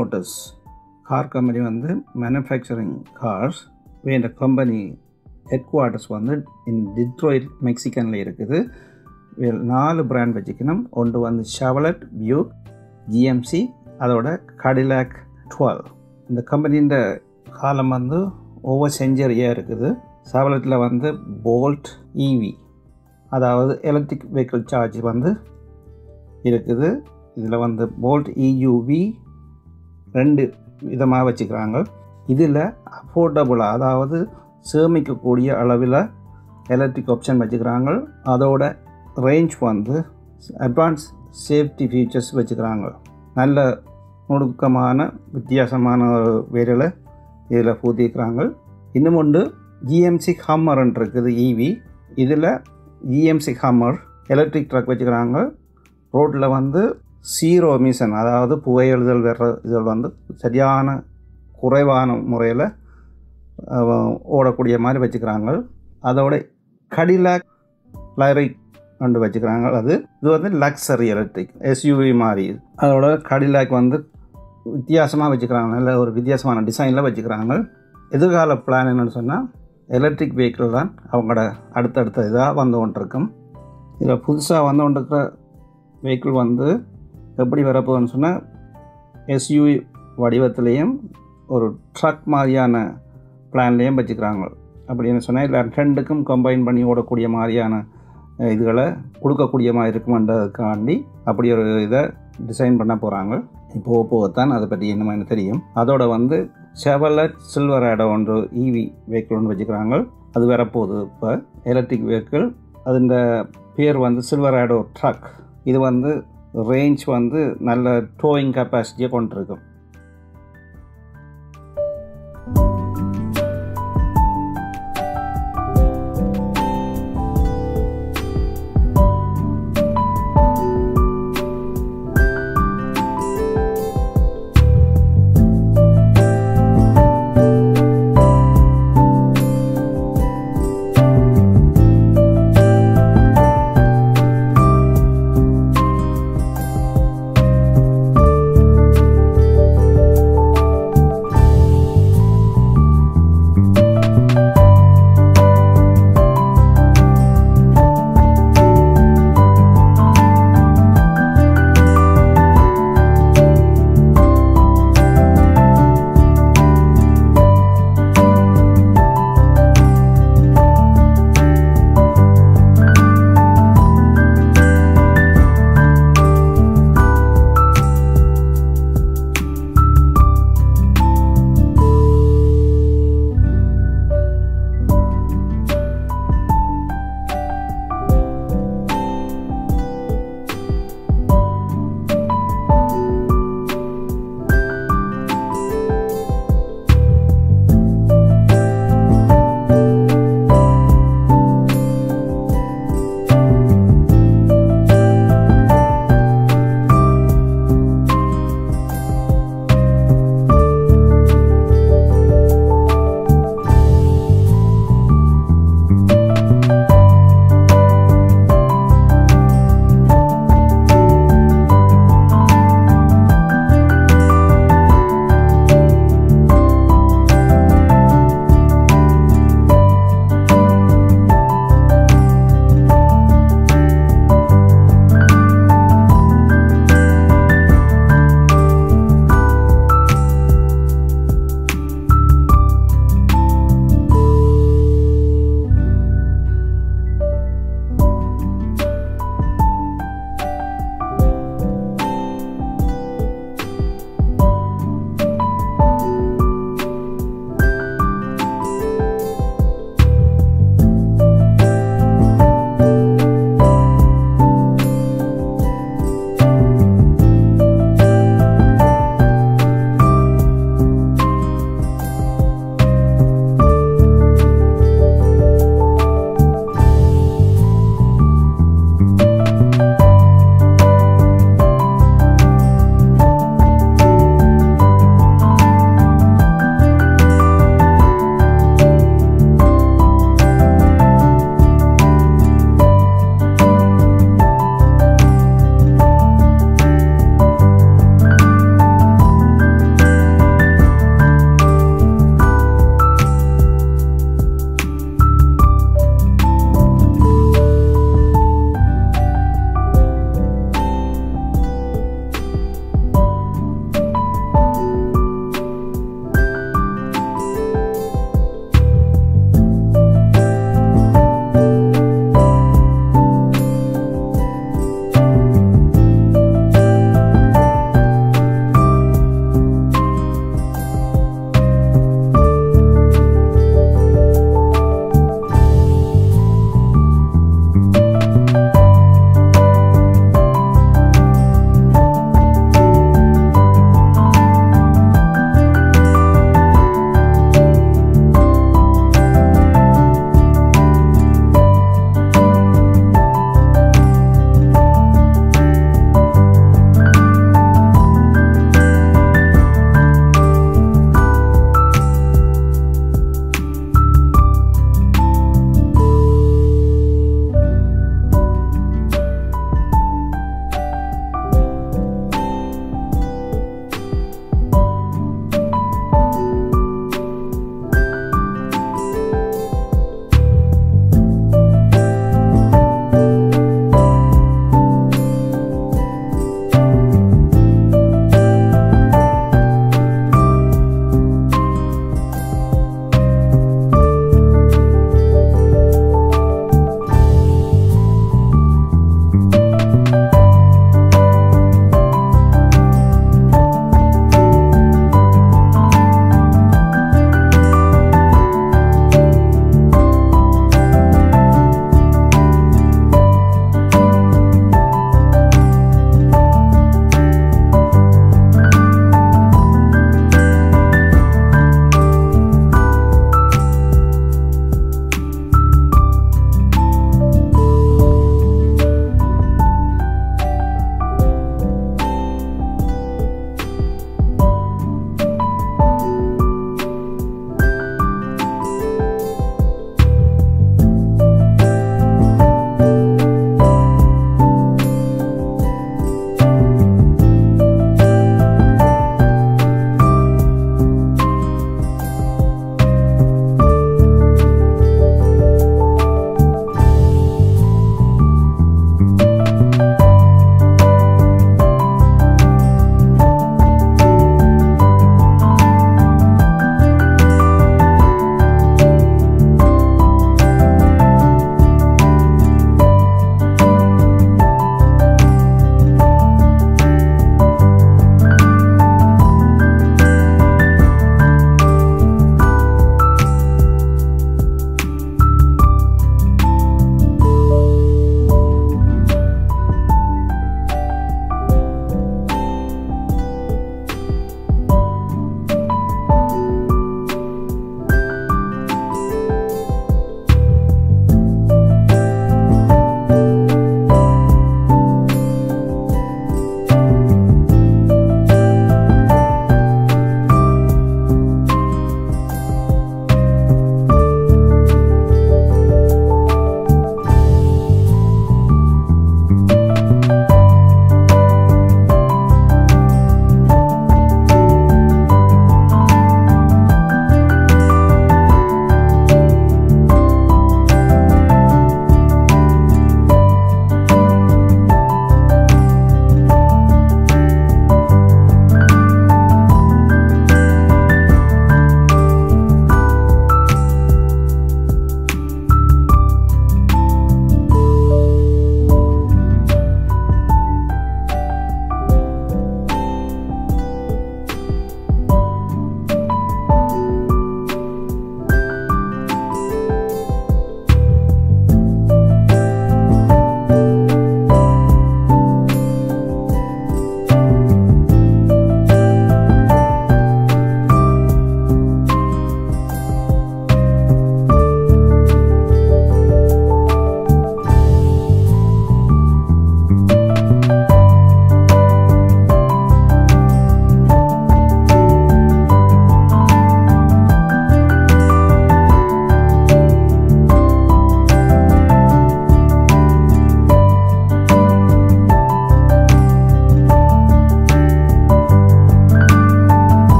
motors car company வந்து manufacturing cars வேண்ட company headquarters வந்து இன் டிட்ரோயிட் மெக்சிகனில் இருக்குது வே- நாலு பிராண்ட் வச்சுக்கணும் ஒன்று வந்து ஷவலட் பியூக் ஜிஎம்சி அதோட கடிலாக் டுவெல் இந்த கம்பெனின்ற காலம் வந்து ஓவர் செஞ்சுரியாக இருக்குது ஷவலட்டில் வந்து போல்ட் இவி அதாவது எலக்ட்ரிக் வெஹிக்கிள் சார்ஜ் வந்து இருக்குது இதில் வந்து போல்ட் இயூவி ரெண்டு விதமாக வச்சுக்கிறாங்க இதில் அஃபோர்டபுளாக அதாவது சேமிக்கக்கூடிய அளவில் எலக்ட்ரிக் ஆப்ஷன் வச்சுக்கிறாங்க அதோட ரேஞ்ச் வந்து அட்வான்ஸ் சேஃப்டி ஃபீச்சர்ஸ் வச்சுக்கிறாங்க நல்ல நுணுக்கமான வித்தியாசமான ஒரு வேரில் இதில் பூத்திக்கிறாங்க இன்னும் ஒன்று ஜிஎம்சி ஹம்மர்ன்னு இருக்குது ஈவி இதில் ஜிஎம்சி ஹம்மர் எலக்ட்ரிக் ட்ரக் வச்சுக்கிறாங்க ரோட்டில் வந்து சீரோ எமிஷன் அதாவது புகையெழுதல் வர்ற இதில் வந்து சரியான குறைவான முறையில் ஓடக்கூடிய மாதிரி வச்சுக்கிறாங்க அதோட கடிலாக் லைரிக் கொண்டு வச்சுக்கிறாங்க அது இது வந்து லக்ஸரி எலக்ட்ரிக் எஸ்யூவி மாதிரி அதோட கடிலாக் வந்து வித்தியாசமாக வச்சுக்கிறாங்க நல்ல ஒரு வித்தியாசமான டிசைனில் வச்சுக்கிறாங்க எதிர்கால பிளான் என்னென்னு சொன்னால் எலக்ட்ரிக் வெஹிக்கிள் தான் அவங்களோட அடுத்தடுத்த இதாக வந்து கொண்டிருக்கும் இதில் புதுசாக வந்து கொண்டிருக்கிற வெஹிக்கிள் வந்து எப்படி வரப்போகுதுன்னு சொன்னால் எஸ்யூவி வடிவத்திலையும் ஒரு ட்ரக் மாதிரியான பிளான்லேயும் வச்சுக்கிறாங்க அப்படின்னு சொன்னால் இல்லை ரெண்டுக்கும் கம்பைன் பண்ணி ஓடக்கூடிய மாதிரியான அஹ், இதுகளை கொடுக்கக்கூடிய மாதிரி இருக்குமென்றதுக்காண்டி அப்படி ஒரு இதை டிசைன் பண்ண போகிறாங்க இப்போ போகத்தான் அதை பற்றி என்ன மாதிரி தெரியும் அதோட வந்து செவலட் சில்வர் ஆடோ ஒன்று இவி வெஹிக்கிள் ஒன்று வச்சுக்கிறாங்க அது வரப்போகுது இப்போ எலக்ட்ரிக் வெஹிக்கிள் அதுன்ற பேர் வந்து சில்வர் ஆடோ ட்ரக் இது வந்து ரேஞ்ச் வந்து நல்ல டோயிங் கெப்பாசிட்டியை கொண்டிருக்கும்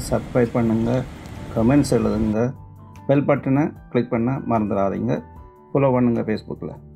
சப்ஸ்கிரைப் பண்ணுங்கள் கமெண்ட்ஸ் எழுதுங்க பெல் பட்டனை கிளிக் பண்ண மறந்துடாதீங்க ஃபாலோ பண்ணுங்கள் ஃபேஸ்புக்கில்